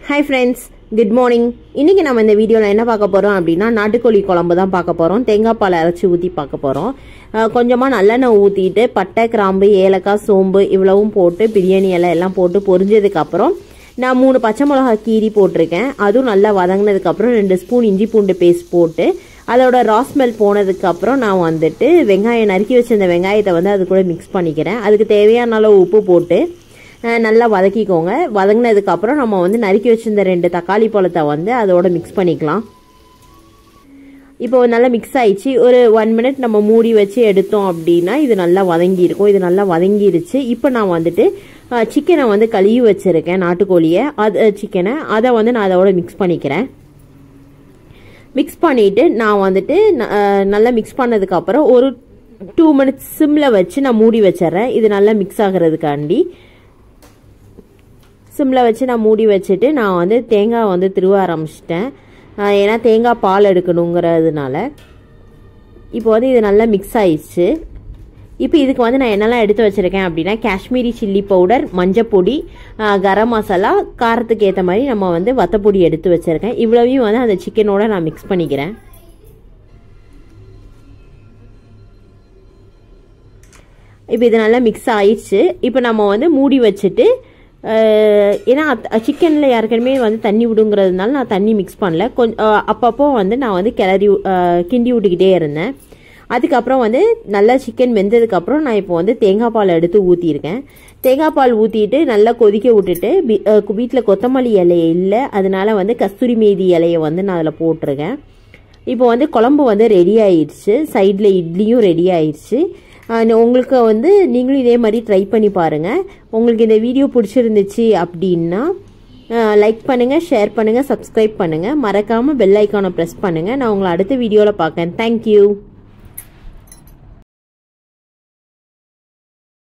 hi friends good morning இன்றைக்கி நம்ம இந்த வீடியோவில் என்ன பார்க்க போகிறோம் அப்படின்னா நாட்டுக்கோழி குழம்பு தான் பார்க்க போகிறோம் தேங்காய் பால் அரைச்சி ஊற்றி பார்க்க போகிறோம் கொஞ்சமாக நல்லெண்ணெய் ஊற்றிட்டு பட்டை கிராம்பு ஏலக்காய் சோம்பு இவ்வளவும் போட்டு பிரியாணி எல்லாம் எல்லாம் போட்டு பொரிஞ்சதுக்கப்புறம் நான் மூணு பச்சை மிளகா கீரி போட்டிருக்கேன் அதுவும் நல்லா வதங்கினதுக்கப்புறம் ரெண்டு ஸ்பூன் இஞ்சி பூண்டு பேஸ்ட் போட்டு அதோட ராஸ்மெல் போனதுக்கப்புறம் நான் வந்துட்டு வெங்காயம் நறுக்கி வச்சிருந்த வெங்காயத்தை வந்து அது கூட மிக்ஸ் பண்ணிக்கிறேன் அதுக்கு தேவையான அளவு உப்பு போட்டு நல்லா வதக்கிக்கோங்க வதங்கினதுக்கப்புறம் நம்ம வந்து நறுக்கி வச்சிருந்த ரெண்டு தக்காளி பழத்தை வந்து அதோட மிக்ஸ் பண்ணிக்கலாம் இப்போ நல்லா மிக்ஸ் ஆயிடுச்சு ஒரு ஒன் மினிட் நம்ம மூடி வச்சு எடுத்தோம் அப்படின்னா இது நல்லா வதங்கி இருக்கும் இது நல்லா வதங்கிருச்சு இப்போ நான் வந்துட்டு சிக்கனை வந்து கழுவி வச்சுருக்கேன் நாட்டுக்கோழியை அது சிக்கனை அதை வந்து நான் அதோட மிக்ஸ் பண்ணிக்கிறேன் மிக்ஸ் பண்ணிவிட்டு நான் வந்துட்டு நல்லா மிக்ஸ் பண்ணதுக்கப்புறம் ஒரு டூ மினிட்ஸ் சிம்மில் வச்சு நான் மூடி வச்சிட்றேன் இது நல்லா மிக்ஸ் ஆகிறதுக்காண்டி சிம்மில் வச்சு நான் மூடி வச்சுட்டு நான் வந்து தேங்காய் வந்து திருவ ஆரம்பிச்சிட்டேன் ஏன்னா தேங்காய் பால் எடுக்கணுங்கிறதுனால இப்போ வந்து இது நல்லா மிக்ஸ் ஆயிடுச்சு இப்போ இதுக்கு வந்து நான் என்னெல்லாம் எடுத்து வச்சுருக்கேன் அப்படின்னா காஷ்மீரி சில்லி பவுடர் மஞ்சப்பொடி கரம் மசாலா காரத்துக்கு ஏற்ற மாதிரி நம்ம வந்து வத்தப்பொடி எடுத்து வச்சுருக்கேன் இவ்வளவையும் வந்து அந்த சிக்கனோட நான் மிக்ஸ் பண்ணிக்கிறேன் இப்போ இது நல்லா மிக்ஸ் ஆயிடுச்சு இப்போ நம்ம வந்து மூடி வச்சுட்டு ஏன்னா சிக்கனில் யாருக்குமே வந்து தண்ணி விடுங்கிறதுனால நான் தண்ணி மிக்ஸ் பண்ணல கொஞ்சம் அப்பப்போ வந்து நான் வந்து கிளறி கிண்டி விட்டுக்கிட்டே இருந்தேன் அதுக்கப்புறம் வந்து நல்லா சிக்கன் வெந்ததுக்கப்புறம் நான் இப்போ வந்து தேங்காய் பால் எடுத்து ஊற்றிருக்கேன் தேங்காய் பால் ஊற்றிட்டு நல்லா கொதிக்க விட்டுட்டு வீட்டில் கொத்தமல்லி இலையை இல்லை அதனால வந்து கஸ்தூரி மேதி இலையை வந்து நான் அதில் போட்டிருக்கேன் இப்போ வந்து குழம்பு வந்து ரெடி ஆயிடுச்சு சைடில் இட்லியும் ரெடி ஆயிடுச்சு உங்களுக்கு வந்து நீங்களும் இதே மாதிரி ட்ரை பண்ணி பாருங்கள் உங்களுக்கு இந்த வீடியோ பிடிச்சிருந்துச்சு அப்படின்னா லைக் பண்ணுங்கள் ஷேர் பண்ணுங்கள் சப்ஸ்கிரைப் பண்ணுங்கள் மறக்காமல் பெல் ஐக்கானை ப்ரெஸ் பண்ணுங்கள் நான் உங்களை அடுத்த வீடியோவில் பார்க்கேன் தேங்க்யூ